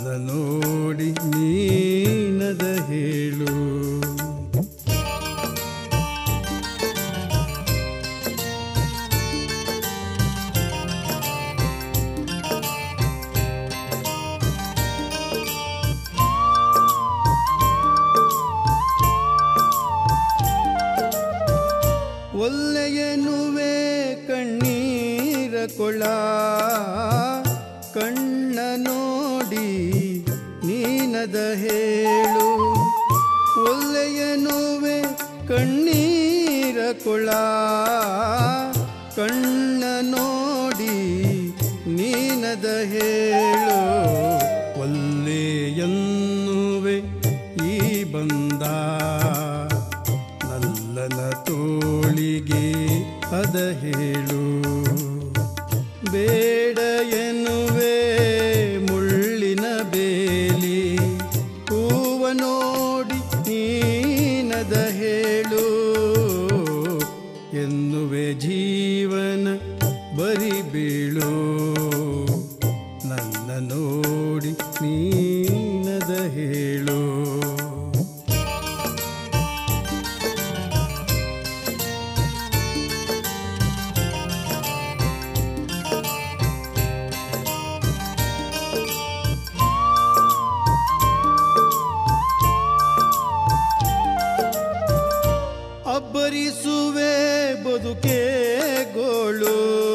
ನನ್ನ ನೋಡಿ ನೀನದ ಹೇಳು ಒಲ್ಲೆಯನುವೆ ಕಣ್ಣೀರ ಕೊಳ ಕಣ್ಣ ನೋಡಿ ನೀನದ ಹೇಳು ಒಲ್ಲೆಯನುವೆ ಕಣ್ಣೀರ ಕೊಳ ಕಣ್ಣ ನೋಡಿ ನೀನದ ಹೇಳು ಒಲ್ಲೆಯನ್ನುವೆ ಈ ಬಂದ ನಲ್ಲನ ತೋಳಿಗೆ ಅದ ಹೇಳು ಬೇಡ ಎನ್ನುವೆ ಮುಳ್ಳಿನ ಬೇಲಿ ಹೂವ ನೋಡಿ ನೀನದ ಹೇಳು ಎನ್ನುವೆ ಜೀವನ ಬರಿ ಬೀಳು ನನ್ನ ನೋಡಿ ನೀನದ ಹೇಳು ಅಬ್ಬರಿಸುವೆ ಬದುಕೆ ಗೋಳು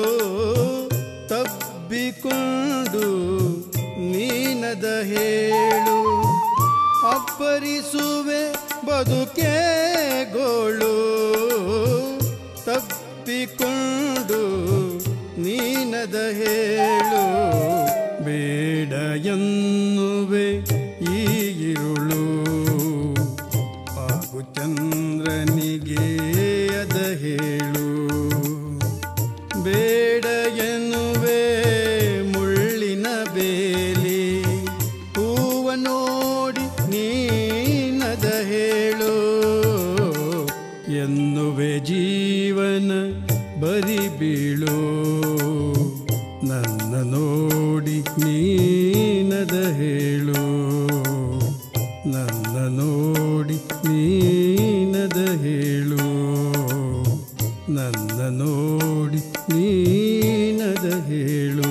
ತಬ್ಬಿಕೊಂಡು ನೀನದ ಹೇಳು ಅಬ್ಬರಿಸುವೆ ಬದುಕೆ ಗೋಳು ತಬ್ಬಿಕೊಂಡು ನೀನದ ಹೇಳು ಬೇಡ ಎನ್ನುವೆ ಈ ಇರುಳು ಹಾಗೂ ಚಂದ್ರನಿಗೆ ಅದ ಹೇಳು ಬೇಡ ಎನ್ನುವೆ ಮುಳ್ಳಿನ ಬೇಲಿ ಹೂವ ನೋಡಿ ನೀನದ ಹೇಳು ಎನ್ನುವೆ ಜೀವನ ಬರಿ ಬೀಳು ನನ್ನ ನೋಡಿ ನೀನದ ಹೇಳು ನನ್ನ ನೋಡಿ ನೀನದ ಹೇಳು ನನ್ನ ನೋಡಿ ನೀನದ ಹೇಳು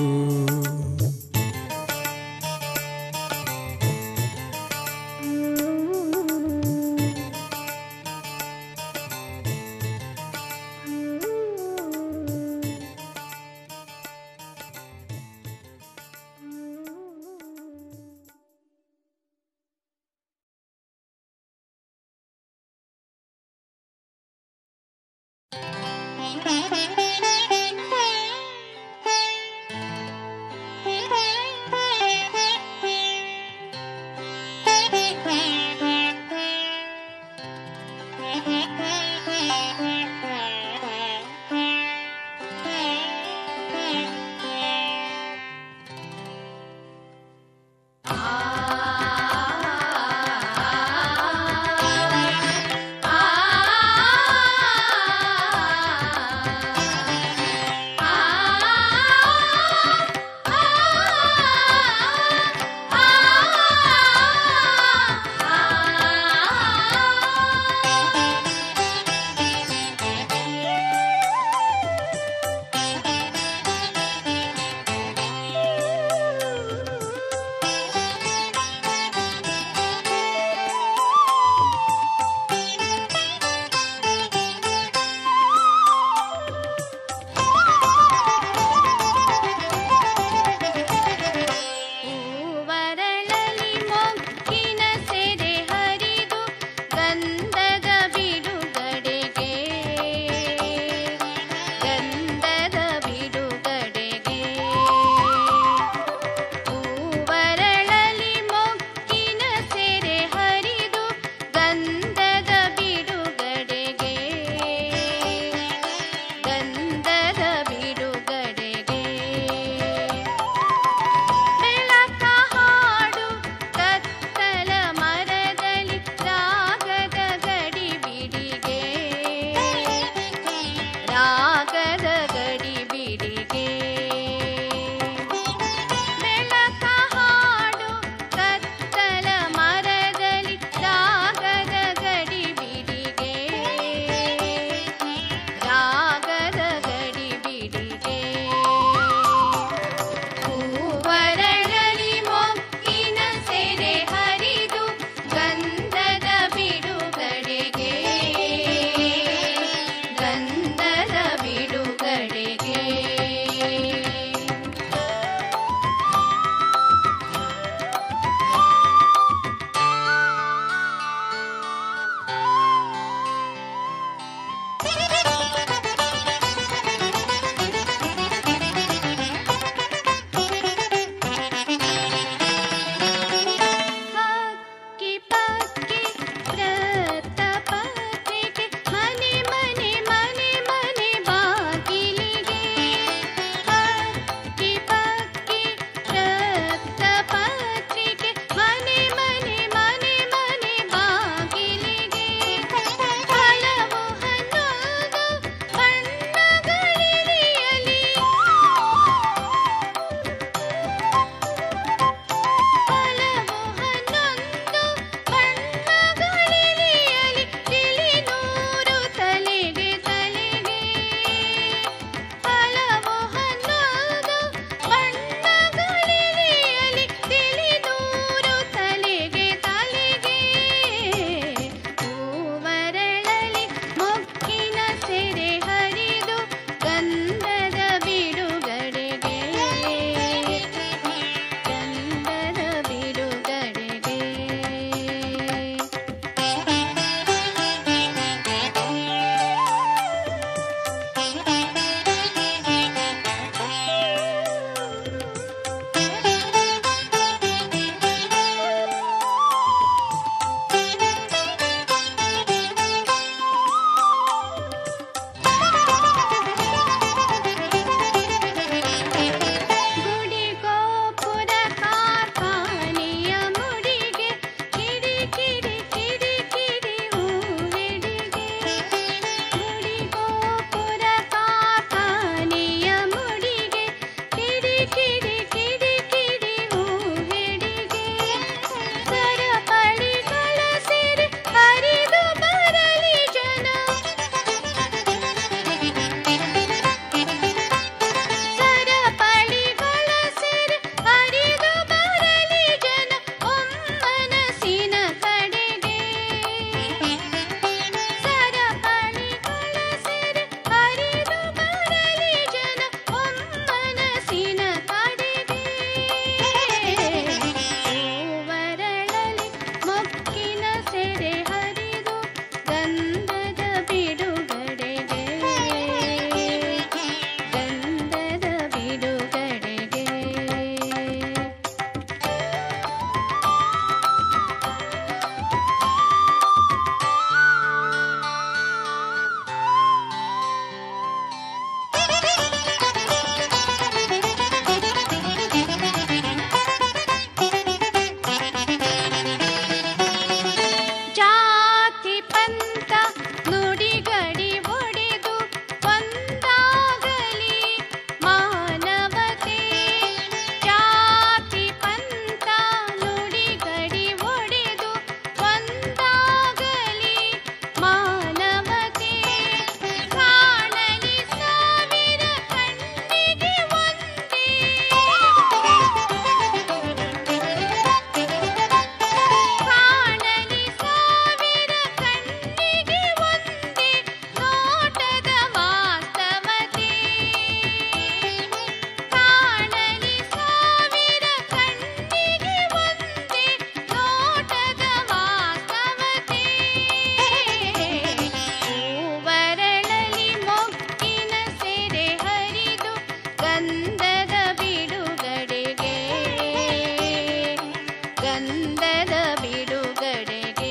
ಗಂಧದ ಬಿಡುಗಡೆಗೆ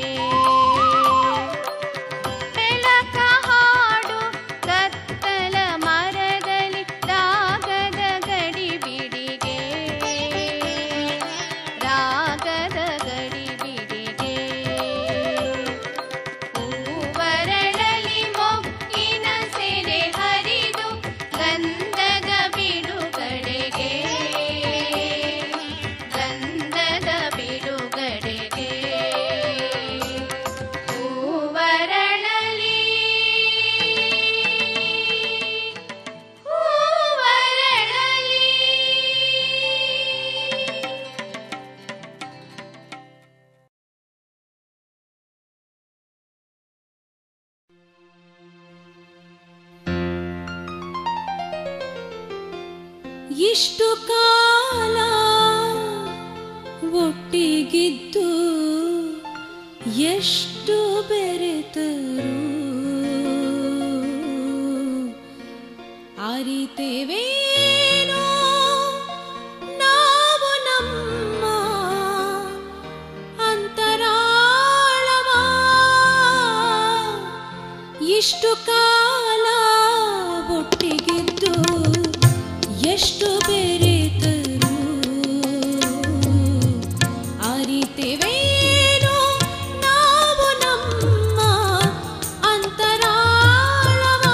ಬೆಳಕ ಹಾಡು ಕತ್ತಲ ಮರದಲ್ಲಿ ರಾಗದ ಗಡಿ ಬಿಡಿಗೆ ರಾಗದ ಗಡಿ ಬಿಡಿಗೆ ಹೂವರಳಲಿ ಮೊಗ್ಗಿನ ಸೆರೆ ಹರಿದು ಗಂಧದ ಬಿಡುಗಡೆಗೆ ಗಂಧದ ಬಿಡುಗಡೆಗೆ ಹೂವರಳಲಿ ಹೂವರಳಲಿ ಇಷ್ಟು ಕಾಲ ಒಟ್ಟಿಗಿದ್ದು ಎಷ್ಟು ಬೆರೆತರು ಅರಿತೇವೇನೋ ನಾವು ನಮ್ಮ ಅಂತರಾಳವ ಇಷ್ಟು ಕಾಲ ಒಟ್ಟಿಗಿದ್ದು ಎಷ್ಟು ಬೆರೆತರು ಅರಿತೇವೇನೋ ನಾವು ನಮ್ಮ ಅಂತರಾಳವ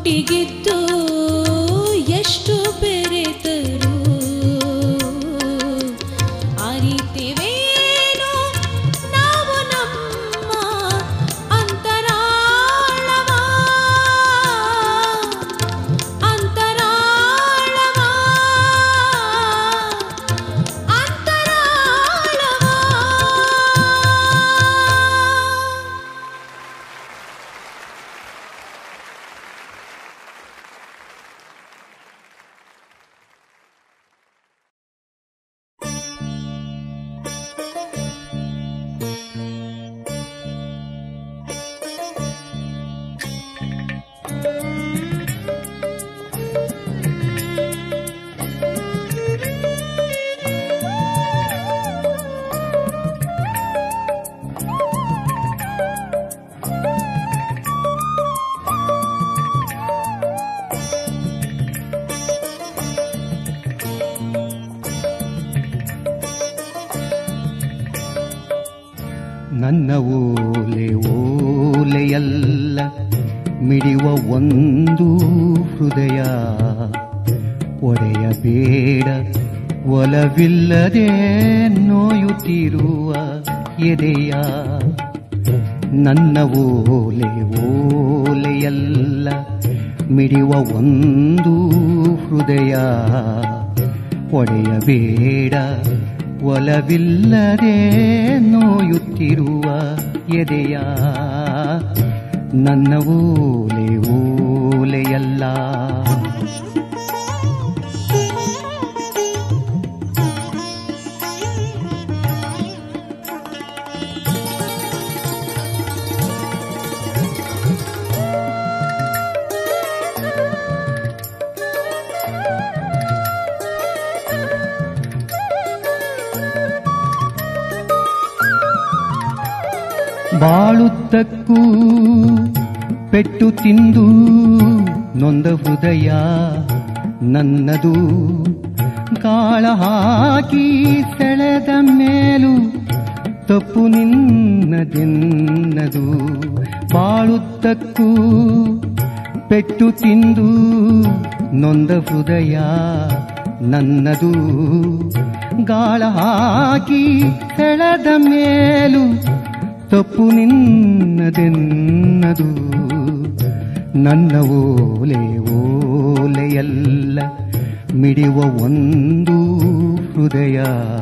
ಒಟ್ಟಿಗಿದ್ದು ಎಷ್ಟು ಬೆರೆತರು ಅರಿತಿವೇನೋ ನಾವು ನಮ್ಮ ಅಂತರಾಳವ ಅಂತರಾಳವ ಅಂತರಾಳವ ನನ್ನ ಓಲೆ ಓಲೆಯಲ್ಲ ಮಿಡಿಯುವ ಒಂದು ಹೃದಯ ಒಡೆಯಬೇಡ ಒಲವಿಲ್ಲದೆ ನೋಯುತ್ತಿರುವ ಎದೆಯ ನನ್ನ ಓಲೆ ಓಲೆಯಲ್ಲ ಮಿಡಿಯುವ ಒಂದು ಹೃದಯ ಒಡೆಯಬೇಡ ಒಲವಿಲ್ಲದೆ ನೋಯುತ್ತಿರುವ ಎದೆಯ ನನ್ನ ಓಲೆ ಓಲೆಯಲ್ಲ ಬಾಳುತ್ತಕ್ಕೂ ಪೆಟ್ಟು ತಿಂದು ನೊಂದ ಹೃದಯ ನನ್ನದು ಕಾಳ ಹಾಕಿ ಸೆಳೆದ ಮೇಲೂ ತಪ್ಪು ನಿನ್ನದೆನ್ನದು ಬಾಳುತ್ತಕ್ಕೂ ಪೆಟ್ಟು ತಿಂದು ನೊಂದ ಹೃದಯ ನನ್ನದು ಗಾಳ ಹಾಕಿ ಸೆಳೆದ ಮೇಲೂ ತಪ್ಪು ನಿನ್ನದೆನ್ನದು ನನ್ನ ಓಲೆ ಓಲೆಯಲ್ಲ ಮಿಡಿಯುವ ಒಂದು ಹೃದಯ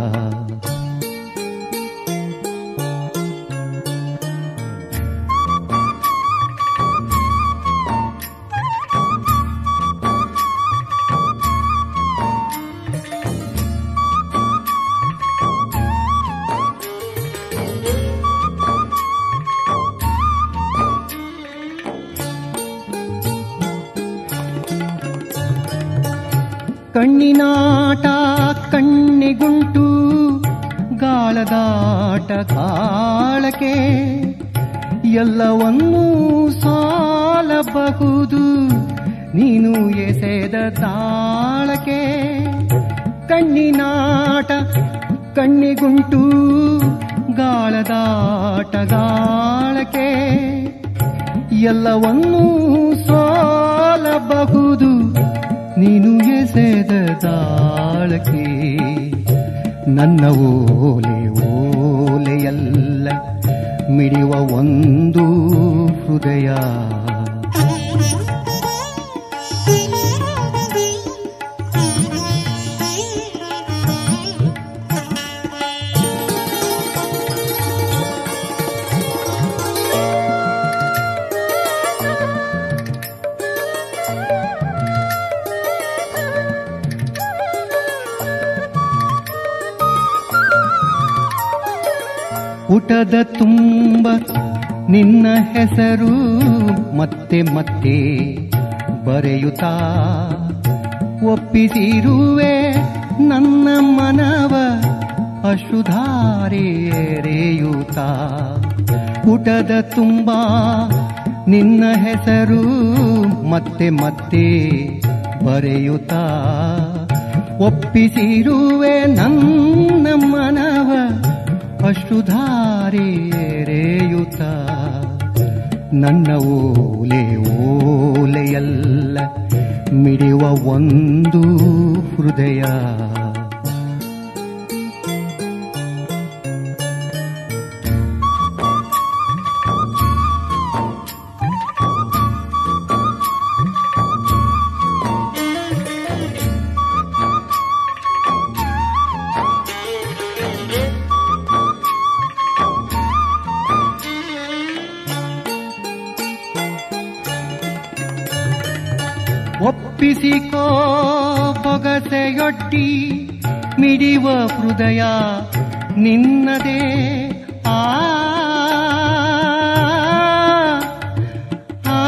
ಕಣ್ಣಿನಾಟ ಕಣ್ಣಿಗುಂಟು ಗಾಳದಾಟ ಕಾಳಕೆ ಎಲ್ಲವನ್ನೂ ಸಾಲಬಹುದು ನೀನು ಎಸೆದ ತಾಳಕೆ ಕಣ್ಣಿನಾಟ ಕಣ್ಣಿಗುಂಟು ಗಾಳದಾಟ ಗಾಳಕೆ ಎಲ್ಲವನ್ನೂ ಸೋಲಬಹುದು ನೀನು ಎಸೆದ ತಾಳಕೆ ನನ್ನ ಓಲೆ ಓಲೆಯಲ್ಲ ಮಿಡಿಯುವ ಒಂದು ಹೃದಯ ಪುಟದ ತುಂಬ ನಿನ್ನ ಹೆಸರು ಮತ್ತೆ ಮತ್ತೆ ಬರೆಯುತ್ತಾ ಒಪ್ಪಿಸಿರುವೆ ನನ್ನ ಮನವ ಅಶುಧಾರೆ ಎರೆಯುತ್ತಾ ಪುಟದ ತುಂಬ ನಿನ್ನ ಹೆಸರು ಮತ್ತೆ ಮತ್ತೆ ಬರೆಯುತ್ತಾ ಒಪ್ಪಿಸಿರುವೆ ನನ್ನ ಮನವ ಅಶ್ರುಧಾರೆ ಎರೆಯುತ್ತ ನನ್ನ ಓಲೆ ಓಲೆಯ ಓಲೆಯಲ್ಲ ಮಿಡಿಯುವ ಒಂದು ಹೃದಯ ಒಪ್ಪಿಸಿಕೋ ಬೊಗಸೆಯೊಡ್ಡಿ ಮಿಡಿವ ಹೃದಯ ನಿನ್ನದೇ ಆ ಆ,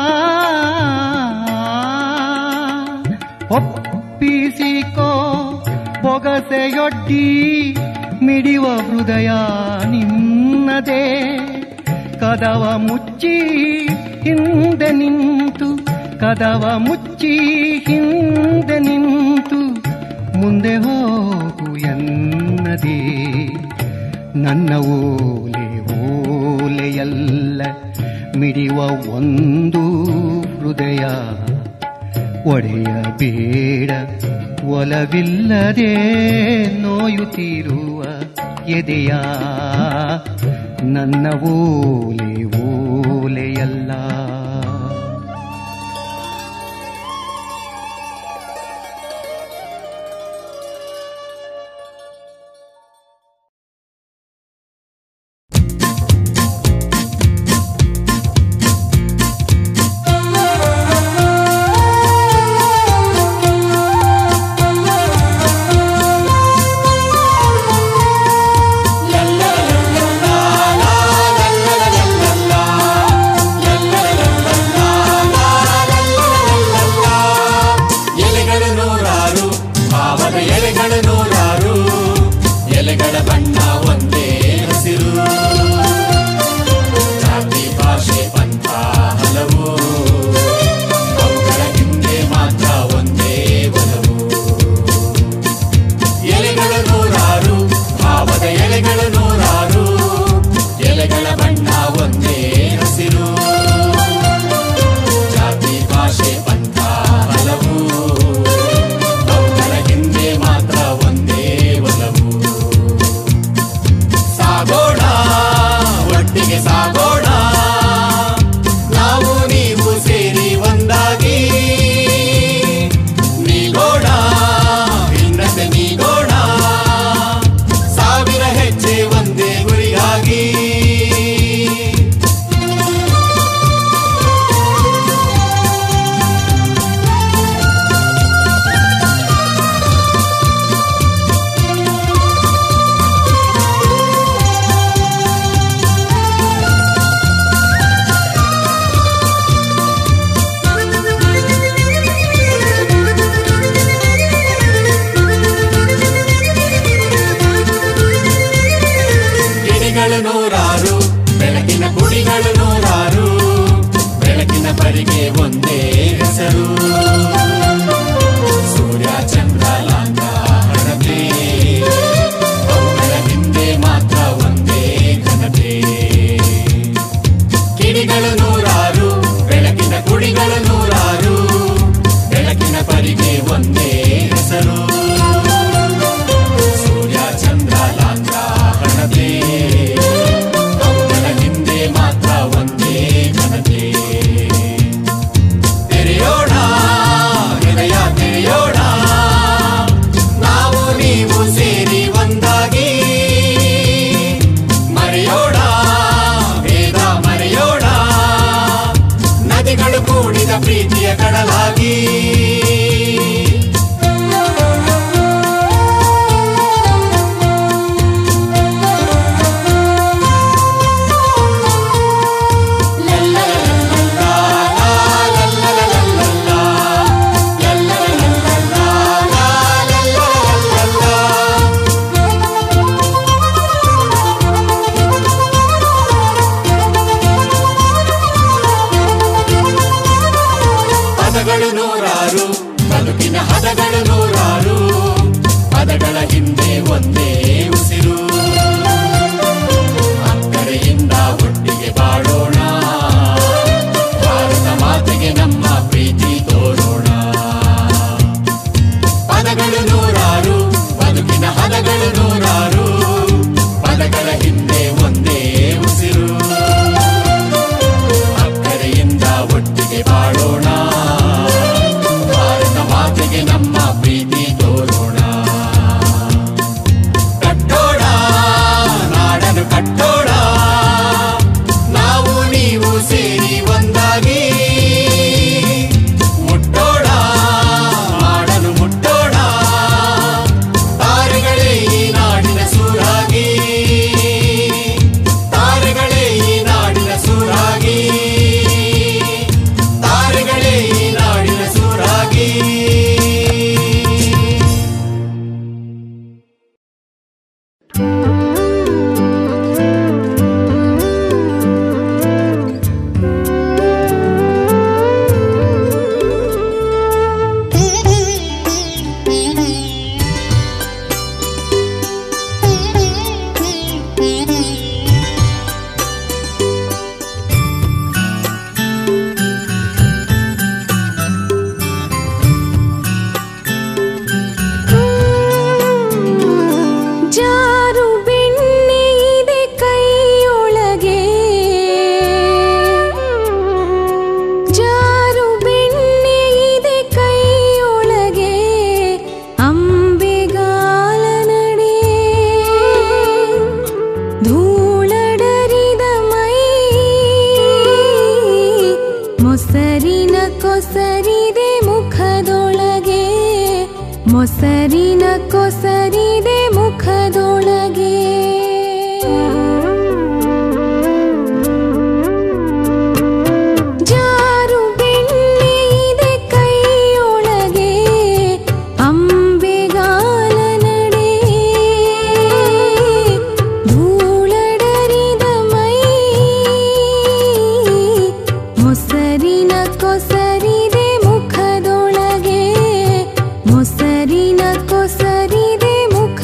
ಒಪ್ಪಿಸಿಕೋ ಬೊಗಸೆಯೊಡ್ಡಿ ಮಿಡಿವ ಹೃದಯ ನಿನ್ನದೇ ಕದವ ಮುಚ್ಚಿ ಹಿಂದೆ ನಿಂತು ಕದವ ಮುಚ್ಚಿ ಹಿಂದೆ ನಿಂತು ಮುಂದೆ ಹೋಗು ಎನ್ನದೇ ನನ್ನ ಓಲೆ ಓಲೆಯಲ್ಲ ಮಿಡಿಯುವ ಒಂದು ಹೃದಯ ಒಡೆಯಬೇಡ ಒಲವಿಲ್ಲದೆ ನೋಯುತ್ತಿರುವ ಎದೆಯ ನನ್ನ ಓಲೆ ಓಲೆಯಲ್ಲ ಎಲೆಗಳು ನೂರಾರು ಭಾವದ ಎಲೆಗಳು ನೂರಾರು ಎಲೆಗಳ ಬಣ್ಣ ಒಂದೇ ಹಸಿರು ಜಾತಿ ಭಾಷೆ ಪಂಥ ಹಲವು ಅವುಗಳ ಹಿಂದೆ ಮಾತ್ರ ಒಂದೇ ಒಲವು ಎಲೆಗಳು ನೂರಾರು ಭಾವದ ಎಲೆಗಳು ನೂರಾರು ಎಲೆಗಳ ಬಣ್ಣ ಒಂದೇ ಹಸಿರು ಜಾತಿ ಭಾಷೆ ಪಂಥ ಹಲವು ಅವುಗಳ ಹಿಂದೆ ಮಾತ್ರ ಒಂದೇ ಒಲವು ಸಾಗೋಣ ಒಟ್ಟಿಗೆ ಸಾಗೋಣ ನಾವು ನೀವು ಸೇರಿ ಒಂದಾಗಿ ನೀಗೋಣ ಭಿನ್ನತೆ ನೀಗೋಣ ಸಾವಿರ ಹೆಜ್ಜೆ ಒಂದೇ ಗುರಿಯಾಗಿ ಗಿಣಿಗಳು ನೂರಾರು ಬೆಳಕಿನ ಕುಡಿಗಳು ನೂರಾರು ಬೆಳಕಿನ ಬರಿಗೆ ಒಂದೇ ಹೆಸರು ಸೂರ್ಯ ಚಂದ್ರ ಲಾಂಗ ಹಣತೆ ಅವುಗಳ ಹಿಂದೆ ಮಾತ್ರ ಒಂದೇ ಘನತೆ ಕಿಡಿಗಳು ನೂರಾರು ಬೆಳಕಿನ ಕುಡಿಗಳು ನೂರಾರು ಬೆಳಕಿನ ಬರಿಗೆ ಒಂದೇ ಹೆಸರು ಸೂರ್ಯ ಚಂದ್ರ ಲಾಂಗ ಹಣತೆ ಅವುಗಳ ಹಿಂದೆ ಮಾತ್ರ ಒಂದೇ ಘನತೆ ತೆರೆಯೋಣ ಹೃದಯ ತೆರೆಯೋಣ ನಾವು ನೀವು ಸೇರಿ ಒಂದಾಗಿ ಮರೆಯೋಣ ಭೇದ ಮರೆಯೋಣ ನದಿಗಳು ಕೂಡಿದ ಪ್ರೀತಿಯ ಕಡಲಾಗಿ ಪದಗಳು ನೂರಾರು ಕೊಸರಿದೆ ಮುಖದೊಳಗೆ ಮೊಸರಿನ ಕೊಸರಿದೆ ಮುಖದೊಳಗೆ ಜಾರು ಬೆಣ್ಣೆ ಇದೆ ಕೈಯೊಳಗೆ ಅಂಬೆಗಾಲ ನಡೆ ಧೂಳಡರಿದ ಮೈ ಮೊಸರಿನ ಕೊಸರಿದೆ ಮುಖದೊಳಗೆ ಮೊಸರಿನ ಕೊಸರಿದೆ ಮುಖ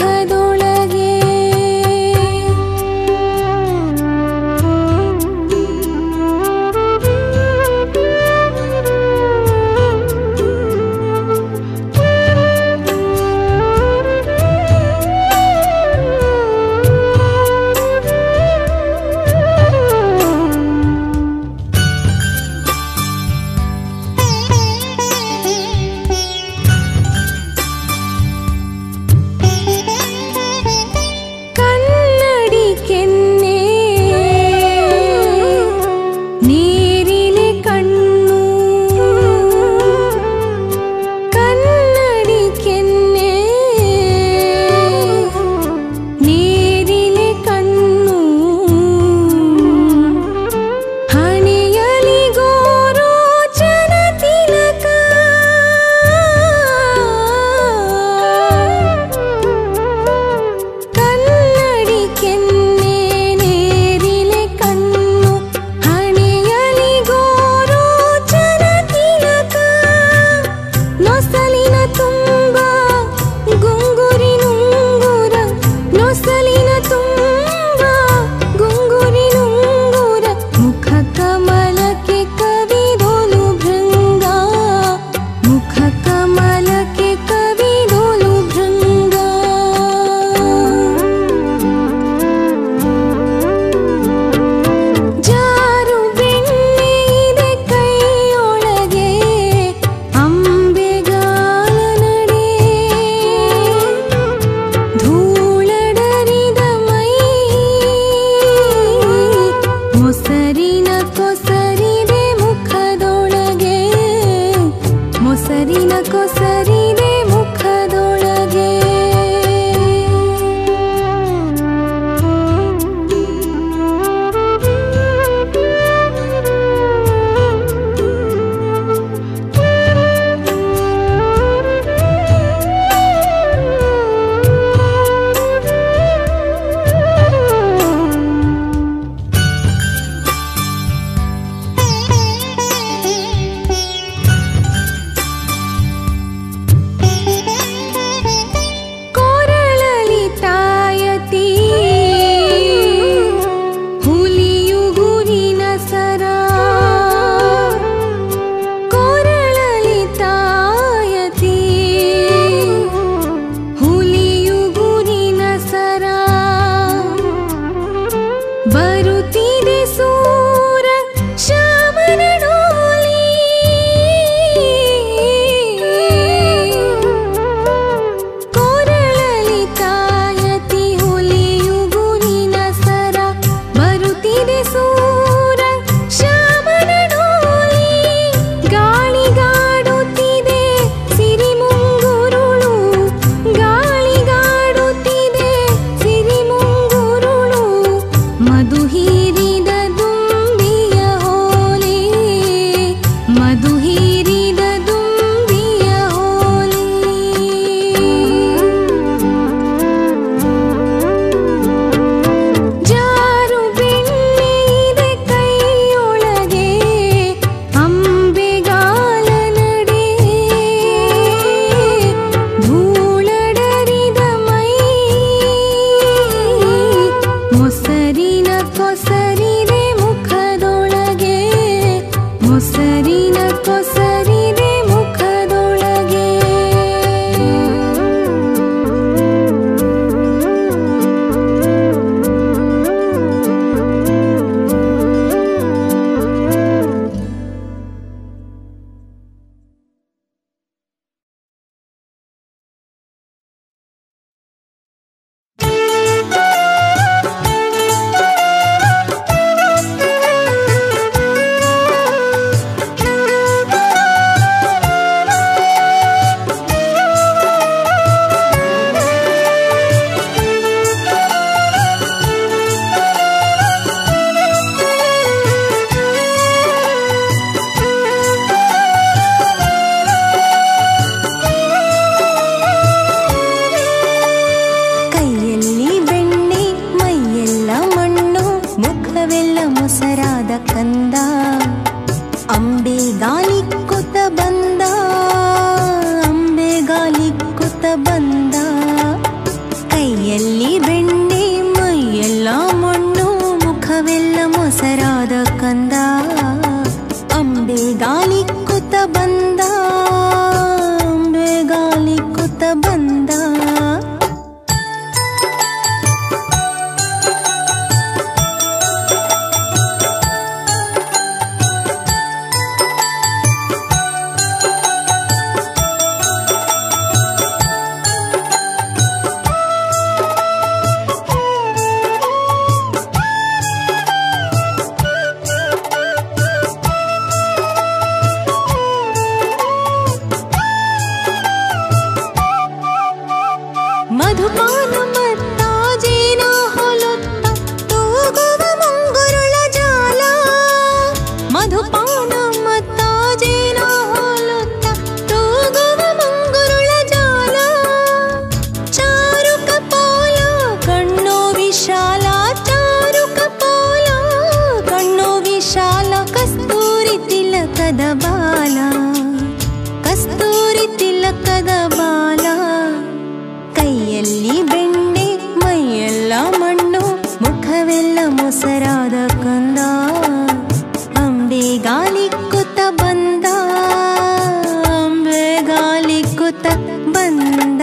ಮೊಸರಾದ ಕಂದ ಅಂಬೆ ಗಾಲಿಕ್ಕುತ್ತ ಬಂದ ಅಂಬೆ ಗಾಲಿಕ್ಕುತ್ತ ಬಂದ ಕೈಯಲ್ಲಿ ಬೆಣ್ಣೆ ಮೈಯೆಲ್ಲ ಮಣ್ಣು ಮುಖವೆಲ್ಲ ಮೊಸರಾದ ಕಂದ ಅಂಬೆ ಗಾಲಿಕ್ಕುತ್ತ ಬಂದ ಅಂಬೆ ಗಾಲಿಕ್ಕುತ್ತ ಬಂದ ಮಧುಪಾನ ಮತ್ತ ಜೇನ ಹೊಲುತ್ತ ತೂಗುವ ಮುಂಗುರುಳ ಜಾಲ ಮಧುಪಾನ ಮತ್ತ ಜೇನ ಹೊಲುತ್ತ ತೂಗುವ ಮುಂಗುರುಳ ಜಾಲ ಚಾರುಕ ಪೋಲ ಕಣ್ಣು ವಿಶಾಲ ಚಾರುಕ ಪೋಲ ಕಣ್ಣು ವಿಶಾಲ ಕಸ್ತೂರಿ ತಿಲಕದ ಬಾಲ ಕಸ್ತೂರಿ ತಿಲಕದ ಬಾಲ ಕೈಯಲ್ಲಿ ಬೆಣ್ಣೆ ಮೈಯೆಲ್ಲ ಮಣ್ಣು ಮುಖವೆಲ್ಲ ಮೊಸರಾದ ಕಂದ ಅಂಬೆ ಗಾಲಿ ಕುತ್ತ ಬಂದ ಅಂಬೆ ಗಾಲಿ ಕುತ್ತ ಬಂದ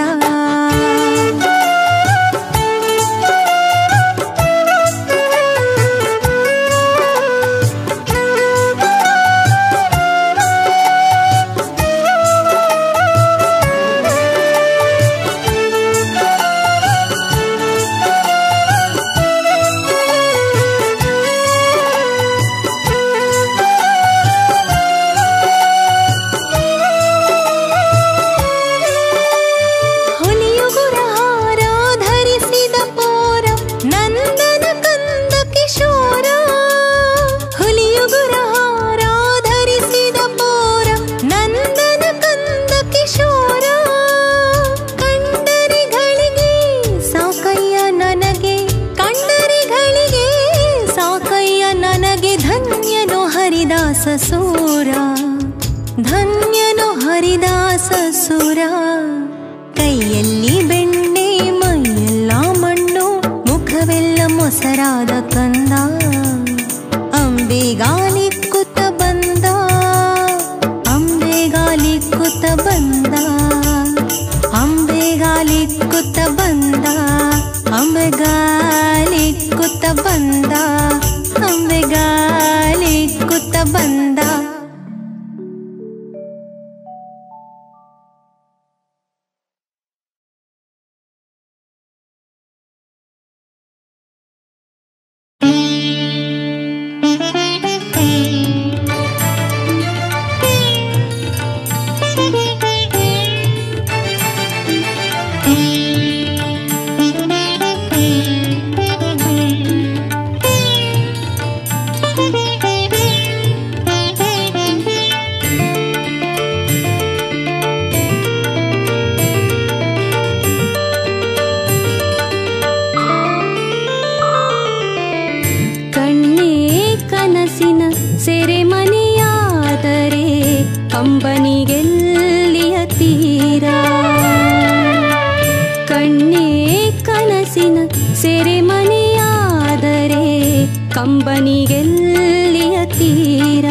ಹುಲಿಯುಗುರಹಾರ ಧರಿಸಿದ ಪೋರ ನಂದನ ಕಂದ ಕಿಶೋರ ಹುಲಿಯುಗುರಹಾರ ಧರಿಸಿದ ಪೋರ ನಂದನ ಕಂದ ಕಿಶೋರ ಕಂಡರಿಗಳಿಗೆ ಸಾಕಯ್ಯ ನನಗೆ ಕಂಡರಿಗಳಿಗೆ ಸಾಕಯ್ಯ ನನಗೆ ಧನ್ಯನು ಹರಿದಾಸ ಸೂರ ಧನ್ಯನು ಹರಿದಾಸ ಸುರ ಕೈಯಲ್ಲಿ ಬೆಣ್ಣೆ ಮೈಯೆಲ್ಲ ಮಣ್ಣು ಮುಖವೆಲ್ಲ ಮೊಸರಾದ ಕಂದ ಅಂಬೆ ಗಾಲಿ ಕುತ್ತ ಬಂದ ಅಂಬೆ ಗಾಲಿ ಕುತ್ತ ಬಂದ ಅಂಬೆ ಗಾಲಿ ಕುತ್ತ ಬಂದ ಅಂಬೆ ಗಾಲಿ ಕುತ್ತ ಬಂದ ಅಂಬೆ ಗಾಲಿ ಕುತ್ತ ಬಂದ ಕಣ್ಣೇ ಕನಸಿನ ಸೆರೆಮನೆಯಾದರೆ ಕಂಬನಿಗೆಲ್ಲಿಯ ತೀರ ಕಣ್ಣೇ ಕನಸಿನ ಸೆರೆಮನೆಯಾದರೆ ಕಂಬನಿಗೆಲ್ಲಿಯ ತೀರ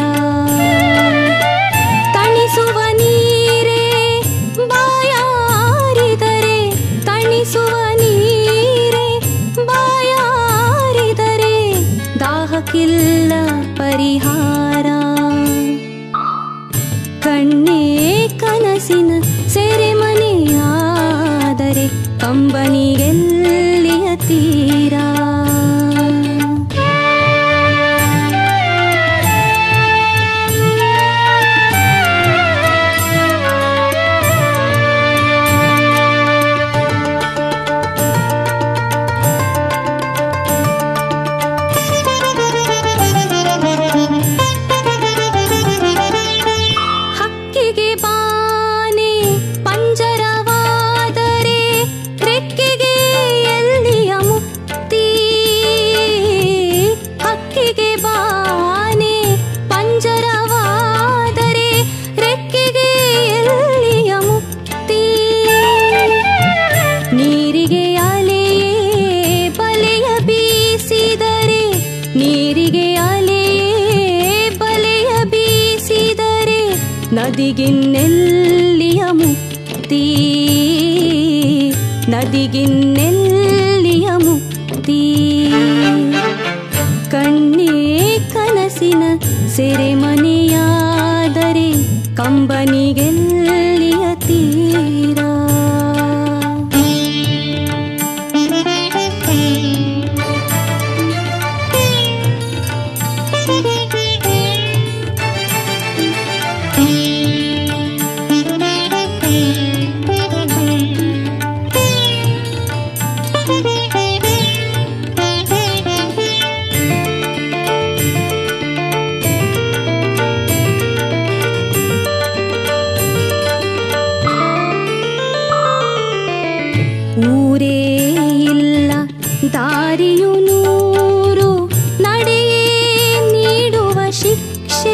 ತಣಿಸುವ ನೀರೇ ಬಾಯಾರಿದರೆ ತಣಿಸುವ ನೀರೇ ಬಾಯಾರಿದರೆ ದಾಹಕ್ಕಿಲ್ಲ ಪರಿಹಾರ ಕಣ್ಣೇ ಕನಸಿನ ಸೆರೆಮನೆಯಾದರೆ ಕಂಬನಿಗೆಲ್ಲಿಯ ತೀರ ಹಕ್ಕಿಗೆ ಬಾನೆ ಪಂಜರವಾದರೆ ರೆಕ್ಕೆಗೆ ಬಾನೆ ಪಂಜರವಾದರೆ ರೆಕ್ಕೆಗೆ ಎಲ್ಲಿಯ ಮುಕ್ತಿ ನೀರಿಗೆ ಅಲೆಯೇ ಬಲೆಯ ಬೀಸಿದರೆ ನೀರಿಗೆ ಅಲೆಯೇ ಬಲೆಯ ಬೀಸಿದರೆ ನದಿಗಿನ್ನೆಲ್ಲಿಯ ಮುಕ್ತಿ ನದಿಗಿನ್ನೆಲ್ಲಿಯ ಮುಕ್ತಿ ಕಣ್ಣೇ ಕನಸಿನ ಸೆರೆಮನೆಯಾದರೆ ಕಂಬನಿಗೆಲ್ಲಿಯ ತೀರ ಊರೇ ಇಲ್ಲ ದಾರಿಯು ನೂರು ನಡೆಯೇ ನೀಡುವ ಶಿಕ್ಷೆ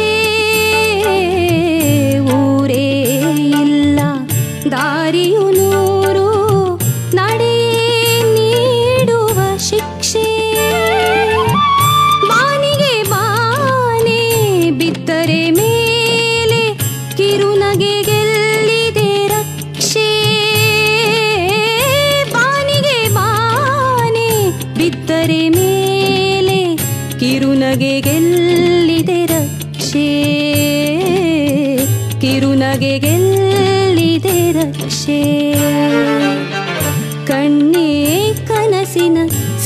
ಊರೇ ಇಲ್ಲ ದಾರಿಯು ನೂರು ನಡೆಯೇ ನೀಡುವ ಶಿಕ್ಷೆ ಬಾನಿಗೆ ಬಾನೆ ಬಿದ್ದರೆ ಮೇಲೆ ಕಿರುನಗೆ ಗೆಲ್ಲಿದೆ ರಕ್ಷೆ ಬಾನಿಗೆ ಬಾನೆ ಬಿದ್ದರೆ ಮೇಲೆ ಕಿರುನಗೆ ಗೆಲ್ಲಿದೆ ರಕ್ಷೆ ಕಿರುನಗೆ ಗೆಲ್ಲಿದೆ ರಕ್ಷೆ ಕಣ್ಣೇ ಕನಸಿನ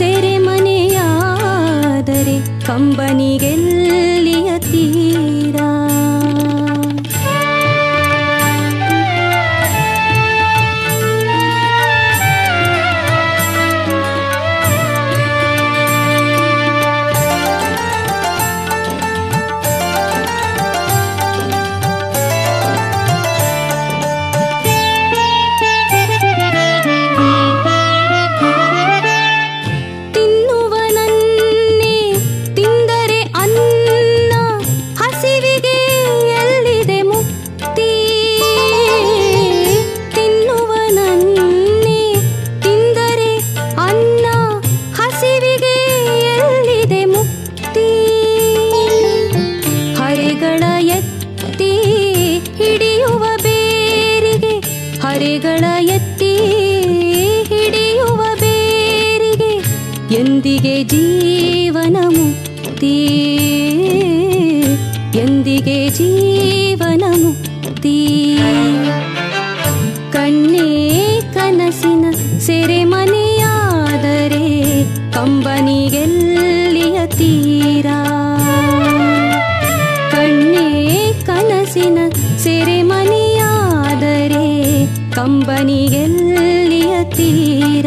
ಸೆರೆಮನೆಯಾದರೆ ಕಂಬನಿಗೆಲ್ಲಿಯ ತೀರ ತಿನ್ನುವನನ್ನೇ ತಿಂದರೆ ಅನ್ನ ಹಸಿವಿಗೆ ಎಲ್ಲಿದೆ ಮುಕ್ತಿ ತಿನ್ನುವನನ್ನೇ ತಿಂದರೆ ಅನ್ನ ಹಸಿವಿಗೆ ಎಲ್ಲಿದೆ ಮುಕ್ತಿ ಹರೆಗಳ ಎತ್ತಿ ಹಿಡಿಯುವ ಬೇರಿಗೆ ಹರೆಗಳ ಎತ್ತಿ ಹಿಡಿಯುವ ಬೇರಿಗೆ ಎಂದಿಗೆ ಜೀವನ ಮುಕ್ತಿ ಎಂದಿಗೆ ಜೀವನ ಮುಕ್ತಿ ಕಣ್ಣೇ ಕನಸಿನ ಸೆರೆಮನೆಯಾದರೆ ಕಂಬನಿಗೆಲ್ಲಿಯ ತೀರ ಕಣ್ಣೇ ಕನಸಿನ ಸೆರೆಮನೆಯಾದರೆ ಕಂಬನಿಗೆಲ್ಲಿಯ ತೀರ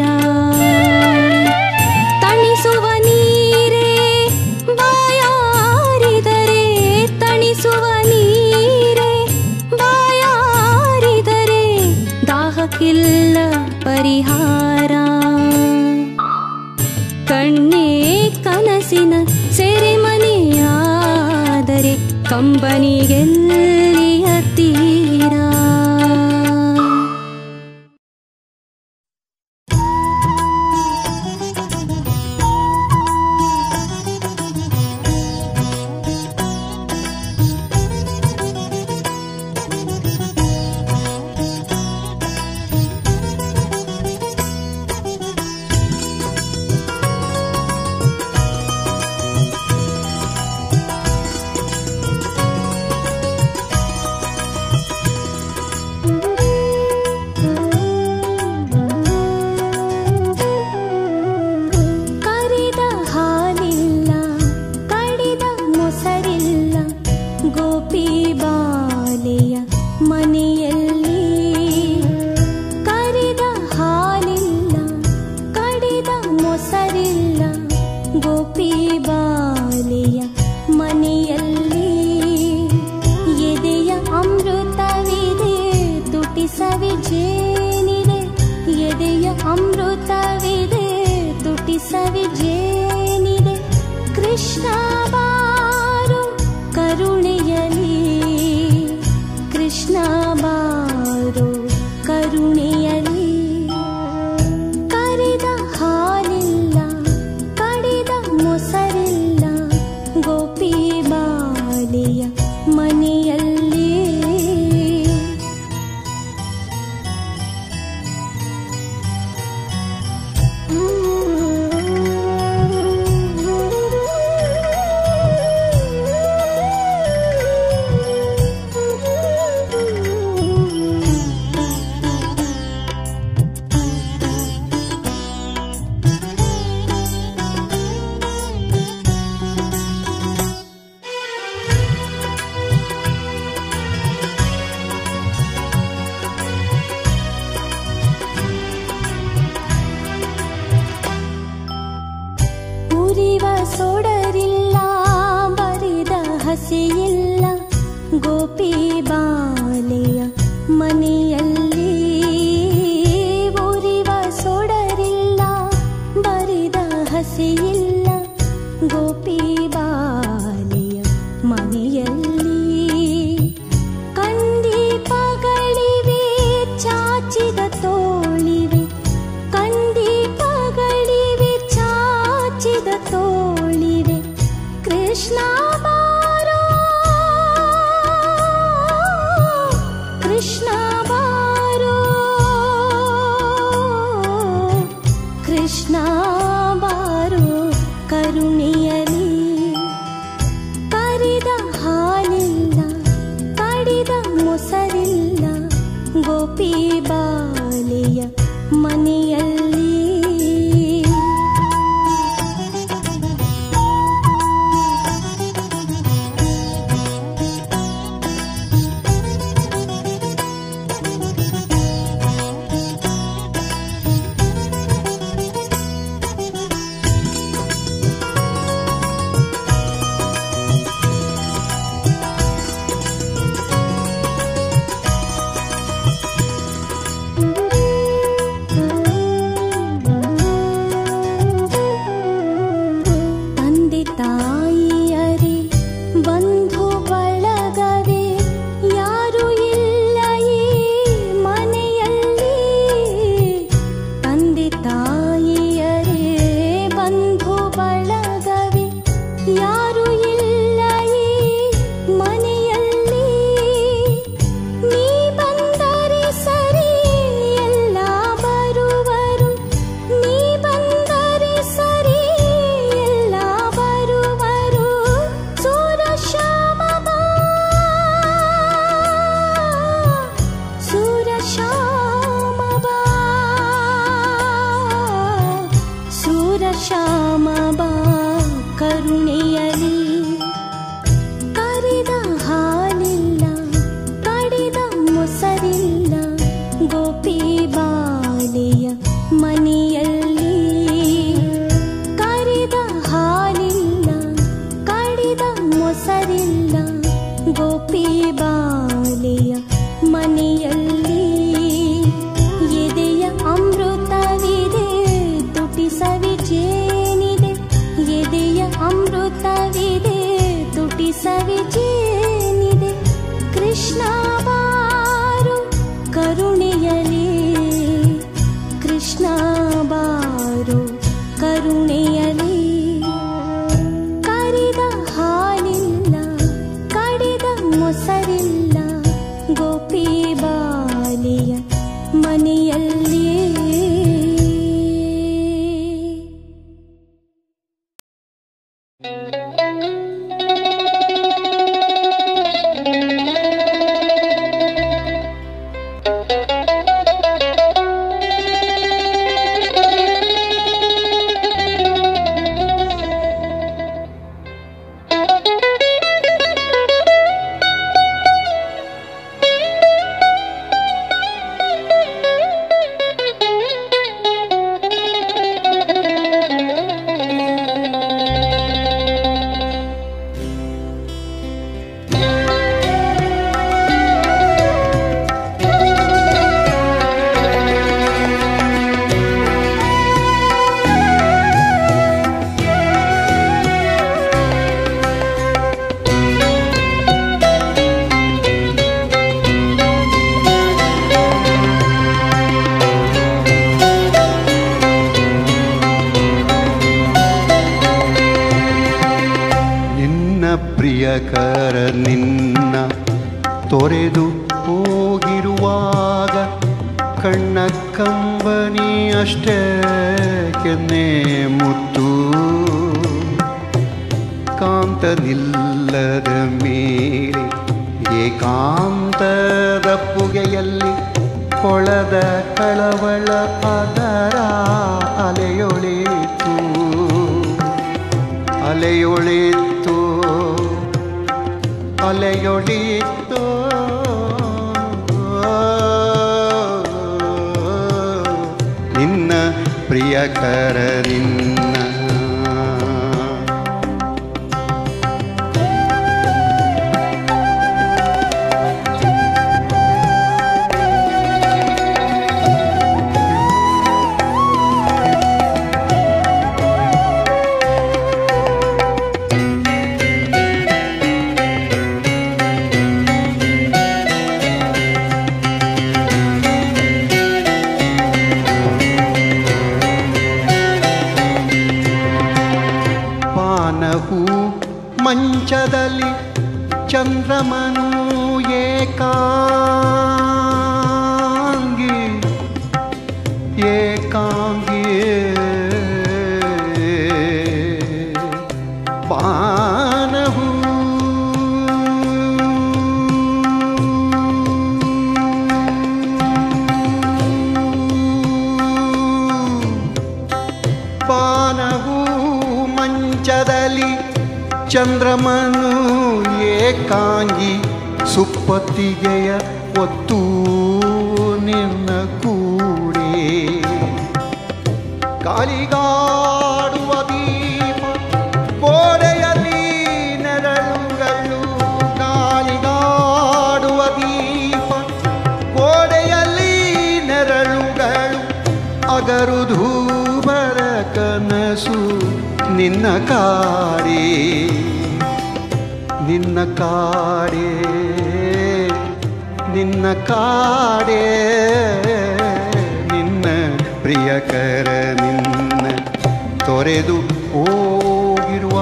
ತಣಿಸುವ ನೀರೇ ಬಾಯಾರಿದರೆ ತಣಿಸುವ ನೀರೇ ಬಾಯಾರಿದರೆ ದಾಹಕ್ಕಿಲ್ಲ ಪರಿಹಾರ ಕಣ್ಣೇ ಕನಸಿನ ಸೆರೆಮನೆಯಾದರೆ ಕಂಬನಿಗೆಲ್ಲಿಯ ತೀರ ಕರಿದ ಹಾಲಿಲ್ಲ ಕಡಿದ ಮೊಸರಿಲ್ಲ ಗೋಪಿ ಬಾಲೆಯ ಮನೆಯಲ್ಲಿ ಕರಿದ ಹಾಲಿಲ್ಲ ಕಡಿದ ಮೊಸರಿಲ್ಲ ಗೋಪಿ ಬಾಲೆಯ ಮನೆಯಲ್ಲಿ ಎದೆಯ ಅಮೃತವಿದೆ ತುಟಿಸವಿ ಜೇನಿದೆ ಎದೆಯ ಅಮೃತವಿದೆ ತುಟಿಸವಿ ಜೇನಿದೆ ಕೃಷ್ಣ ಬಾಲ ಹಸಿಯಿಲ್ಲ ಗೋಪಿ ಬಾಲೆಯ ಮನೆಯಲ್ಲಿ ಉರಿವ ಸೊಡರಿಲ್ಲ ಬರಿದ ಹಸಿಯಿಲ್ಲ ಗೋಪಿ ಬಾಲೆಯ ಮನೆಯಲ್ಲಿ ಕಂದೀಪಗಳಿವೆ ಚಾಚಿದ ತೋಳಿವೆ ಕಂದೀಪಗಳಿವೆ ಚಾಚಿದ ತೋಳಿವೆ ಕೃಷ್ಣ ಬಾರೋ ಕೃಷ್ಣ ಬಾರೋ ಕೃಷ್ಣ ಬಾರೋ ಕರುಣೆಯಲಿ ಕರಿದ ಹಾಲಿಲ್ಲ ಕಡಿದ ಮೊಸರಿಲ್ಲ ಗೋಪಿ ಬಾಲೆಯ ಮನೆಯಲ್ಲಿ ತಂದೆ ತಾಯಿಯರೇ ಬಂಧು ಬಳಗವೇ ಯಾರು ಇಲ್ಲ ಈ ಮನೆಯಲ್ಲಿ ತಂದೆ ತಾಯಿಯರೇ ಬಂಧು ಬಳಗವೇ ಯಾರು ಇಲ್ಲ ಈ ಮನೆಯಲ್ಲಿ ನೀ ಬಂದರೆ ಸರಿ ಎಲ್ಲ ಬರುವರು ನೀ ಬಂದರೆ ಸರಿ ಎಲ್ಲ ಬರುವರು ಸೂರ ಶ್ಯಾಮ ಬಾ ಸೂರ ಶ್ಯಾಮ ಬಾ ಸೂರ ಶ್ಯಾಮ ಬಾ ಕರುಣೆಯಲಿ ಕರಿದ ಹಾಲಿಲ್ಲ ಕಡಿದ ಮೊಸರಿಲ್ಲ ಗೋಪಿ ಬಾಲೆಯ ಮನೆಯಲ್ಲಿ ಕರಿದ ಹಾಲಿಲ್ಲ ಕಡಿದ ಮೊಸರಿಲ್ಲ ಗೋಪಿ ಬಾಲೆಯ ಮನೆಯಲ್ಲಿ ಎದೆಯ ಅಮೃತವಿದೆ ತುಟಿ ಸವಿಜೇನಿದೆ ಎದೆಯ ಅಮೃತವಿದೆ ತುಟಿ ಸವಿಜೇನಿದೆ ಕೃಷ್ಣ ಬಾರು ಕರುಣೆಯಲಿ ಕೃಷ್ಣ ಬಾರು ಕರುಣೆಯಲಿ ಕರಿದ ಹಾಲಿಲ್ಲ ಕಡಿದ ಮೊಸರಿಲ್ಲ ಗೋಪಿ ಬಾಲೆಯ ಮನೆಯಲ್ಲಿ ನಿನ್ನ ಪ್ರಿಯಕರ ನಿನ್ನ ತೊರೆದು ಹೋಗಿರುವಾಗ ಕಣ್ಣ ಕಂಬನಿ ಅಷ್ಟೇ ಕೆನ್ನೆ ಮುತ್ತು ಕಾಂತನಿಲ್ಲದ ಮೇಲೆ ಏಕಾಂತದ ಪುಗೆಯಲ್ಲಿ ಕೊಳದ ಕಳವಳ ಅದರ ಅಲೆಯೊಳಿತು ಅಲೆಯೊಳಿತು ಅಲೆಯೊಳಿತು ನಿನ್ನ ಪ್ರಿಯಕರ ನಿನ್ನ ಚಂದ್ರಮನು ಏಕಾಂಗಿ ಏಕಾಂಗಿ ಬಾನಹು ಬಾನಹು ಮಂಚದಲ್ಲಿ ಚಂದ್ರಮನು ಏಕಾಂಗಿ ಸುಪ್ಪತ್ತಿಗೆಯ ಒತ್ತು ನಿನ್ನ ಕೂಡೆ ಕಾಲಿಗಾಡುವ ದೀಪ ಗೋಡೆಯಲ್ಲಿ ನೆರಳುಗಳು ಕಾಲಿಗಾಡುವ ದೀಪ ಗೋಡೆಯಲ್ಲಿ ನೆರಳುಗಳು ಅಗರು ಧೂಬರ ಕನಸು ನಿನ್ನ ಕಾಡೆ ನಿನ್ನ ಕಾಡೆ ನಿನ್ನ ಕಾಡೆ ನಿನ್ನ ಪ್ರಿಯಕರ ನಿನ್ನ ತೊರೆದು ಹೋಗಿರುವಾಗ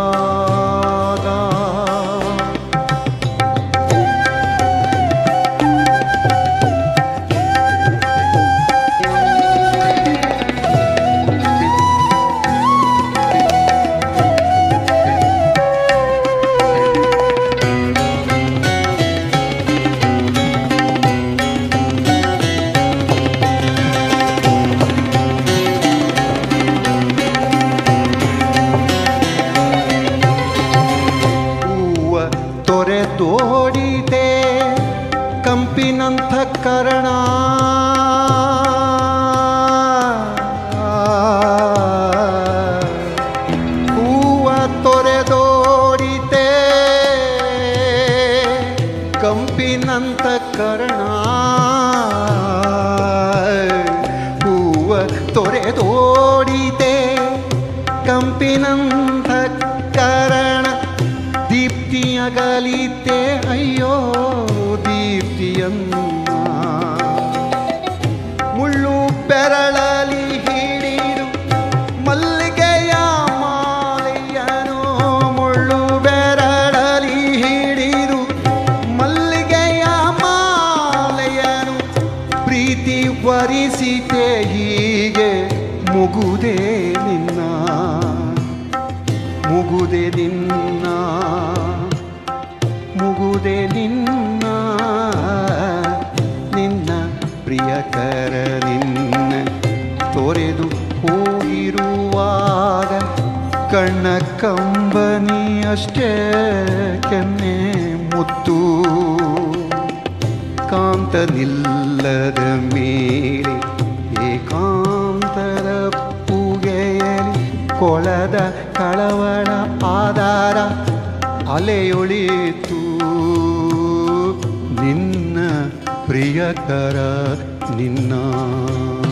ಹೂವ ತೊರೆದೋಡಿದೆ ಕಂಪಿನಂಥ ಕರಣ ಹೂವ ತೊರೆದೋಡಿದೆ ಕಂಪಿನಂಥ ಕರಣ ಹೂವ ತೊರೆದೋಡಿದೆ ಕಂಪಿನಂಥ ಕರಣ ದೀಪ್ತಿಯಗಲಿತೆ ಅಯ್ಯೋ ದೀಪ್ತಿಯನ್ನ ಮುಳ್ಳು ಬೆರಳಲಿ ಹಿಡಿದು ಮಲ್ಲಿಗೆಯ ಮಾಲೆಯನು ಮುಳ್ಳು ಬೆರಳಲಿ ಹಿಡಿದು ಮಲ್ಲಿಗೆಯ ಮಾಲೆಯನು ಪ್ರೀತಿ ವರಿಸಿತೆ ಹೀಗೆ ಮುಗುದೆ ನಿನ್ನ ಮುಗುದೆ ನಿನ್ನ ಮುಗುದೆ ನಿನ್ನ ನಿನ್ನ ಪ್ರಿಯಕರ ನಿನ್ನ ತೊರೆದು ಹೋಗಿರುವಾಗ ಕಣ್ಣ ಕಂಬನಿಯಷ್ಟೇ ಕೆನ್ನೆ ಮುತ್ತು ಕಾಂತ ನಿಲ್ಲದ ಮೇಲೆ ಏಕಾಂತರ ಪೂಗೆಯಲಿ ಕೊಳದ ಕಳವಳ ಆಧಾರ ಅಲೆಯೊಳಿತು ನಿನ್ನ ಪ್ರಿಯಕರ ನಿನ್ನ